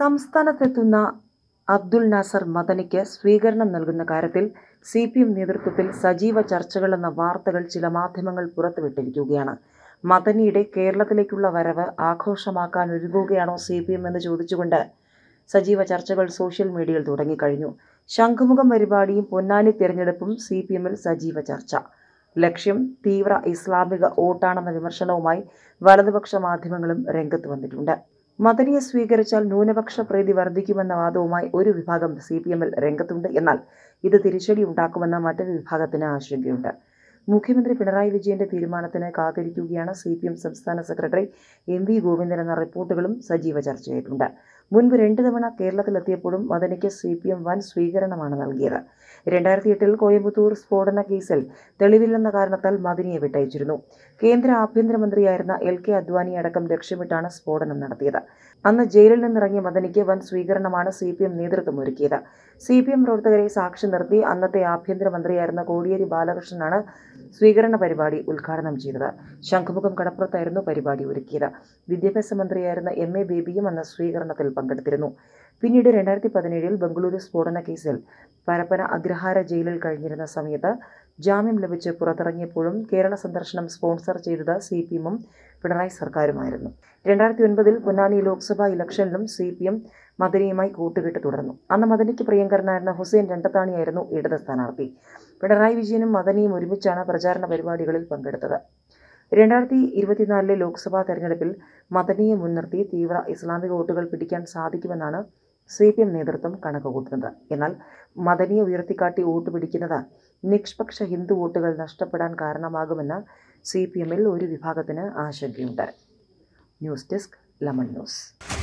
സംസ്ഥാനത്തെത്തുന്ന അബ്ദുൽ നാസർ മദനിക്ക് സ്വീകരണം നൽകുന്ന കാര്യത്തിൽ സി പി എം നേതൃത്വത്തിൽ സജീവ ചർച്ചകളെന്ന വാർത്തകൾ ചില മാധ്യമങ്ങൾ പുറത്തുവിട്ടിരിക്കുകയാണ് മദനിയുടെ കേരളത്തിലേക്കുള്ള വരവ് ആഘോഷമാക്കാൻ ഒരുങ്ങുകയാണോ സി പി എം എന്ന് ചോദിച്ചുകൊണ്ട് സജീവ ചർച്ചകൾ സോഷ്യൽ മീഡിയയിൽ തുടങ്ങിക്കഴിഞ്ഞു ശംഖുമുഖം പരിപാടിയും പൊന്നാനി തിരഞ്ഞെടുപ്പും സി പി എമ്മിൽ സജീവ ചർച്ച ലക്ഷ്യം തീവ്ര ഇസ്ലാമിക വോട്ടാണെന്ന വിമർശനവുമായി വലതുപക്ഷ മാധ്യമങ്ങളും രംഗത്ത് വന്നിട്ടുണ്ട് മദനിയെ സ്വീകരിച്ചാൽ ന്യൂനപക്ഷ പ്രീതി വർദ്ധിക്കുമെന്ന വാദവുമായി ഒരു വിഭാഗം സി പി എമ്മിൽ രംഗത്തുണ്ട് എന്നാൽ ഇത് തിരിച്ചടി ഉണ്ടാക്കുമെന്ന മറ്റൊരു വിഭാഗത്തിന് ആശങ്കയുണ്ട് മുഖ്യമന്ത്രി പിണറായി വിജയന്റെ തീരുമാനത്തിന് കാത്തിരിക്കുകയാണ് സി പി എം സംസ്ഥാന സെക്രട്ടറി എം വി ഗോവിന്ദൻ എന്ന റിപ്പോർട്ടുകളും സജീവ ചർച്ചയായിട്ടുണ്ട് മുൻപ് രണ്ട് തവണ കേരളത്തിലെത്തിയപ്പോഴും മദനിക്ക് സി പി എം വൻ സ്വീകരണമാണ് നൽകിയത് രണ്ടായിരത്തി എട്ടിൽ കോയമ്പത്തൂർ സ്ഫോടന കേസിൽ തെളിവില്ലെന്ന കാരണത്താൽ മദനിയെ വിട്ടയച്ചിരുന്നു കേന്ദ്ര ആഭ്യന്തരമന്ത്രിയായിരുന്ന എൽ കെ അദ്വാനി അടക്കം ലക്ഷ്യമിട്ടാണ് സ്ഫോടനം നടത്തിയത് അന്ന് ജയിലിൽ നിന്നിറങ്ങിയ മദനിക്ക് വൻ സ്വീകരണമാണ് സി പി എം നേതൃത്വം ഒരുക്കിയത് സി പി എം പ്രവർത്തകരെ സാക്ഷി നിർത്തി അന്നത്തെ ആഭ്യന്തരമന്ത്രിയായിരുന്ന കോടിയേരി ബാലകൃഷ്ണനാണ് സ്വീകരണ പരിപാടി ഉദ്ഘാടനം ചെയ്തത് ശംഖുമുഖം കടപ്പുറത്തായിരുന്നു പരിപാടി ഒരുക്കിയത് വിദ്യാഭ്യാസ മന്ത്രിയായിരുന്ന എം എ ബേബിയും അന്ന് സ്വീകരണത്തിൽ പങ്കെടുത്തിരുന്നു പിന്നീട് രണ്ടായിരത്തി പതിനേഴിൽ ബംഗളൂരു സ്ഫോടന കേസിൽ പരപ്പന അഗ്രഹാര ജയിലിൽ കഴിഞ്ഞിരുന്ന സമയത്ത് ജാമ്യം ലഭിച്ച് പുറത്തിറങ്ങിയപ്പോഴും കേരള സന്ദർശനം സ്പോൺസർ ചെയ്തത് സി പി എമ്മും പിണറായി സർക്കാരുമായിരുന്നു രണ്ടായിരത്തി ഒൻപതിൽ പൊന്നാനി ലോക്സഭാ ഇലക്ഷനിലും സി പി എം മദനിയുമായി കൂട്ടുകെട്ട് തുടർന്നു അന്ന് മദനിക്ക് പ്രിയങ്കരനായിരുന്ന ഹുസൈൻ രണ്ടത്താണിയായിരുന്നു ഇടത് സ്ഥാനാർത്ഥി പിണറായി വിജയനും മദനിയും ഒരുമിച്ചാണ് പ്രചാരണ പരിപാടികളിൽ പങ്കെടുത്തത് രണ്ടായിരത്തി ഇരുപത്തിനാലിലെ ലോക്സഭാ തെരഞ്ഞെടുപ്പിൽ മദനിയെ മുൻനിർത്തി തീവ്ര ഇസ്ലാമിക വോട്ടുകൾ പിടിക്കാൻ സാധിക്കുമെന്നാണ് സി പി എം നേതൃത്വം കണക്കുകൂട്ടുന്നത് എന്നാൽ മദനിയെ ഉയർത്തിക്കാട്ടി വോട്ട് പിടിക്കുന്നത് നിഷ്പക്ഷ ഹിന്ദു വോട്ടുകൾ നഷ്ടപ്പെടാൻ കാരണമാകുമെന്ന് സി പി എമ്മിൽ ഒരു വിഭാഗത്തിന് ആശങ്കയുണ്ട് ന്യൂസ് ഡെസ്ക് ലമൺ ന്യൂസ്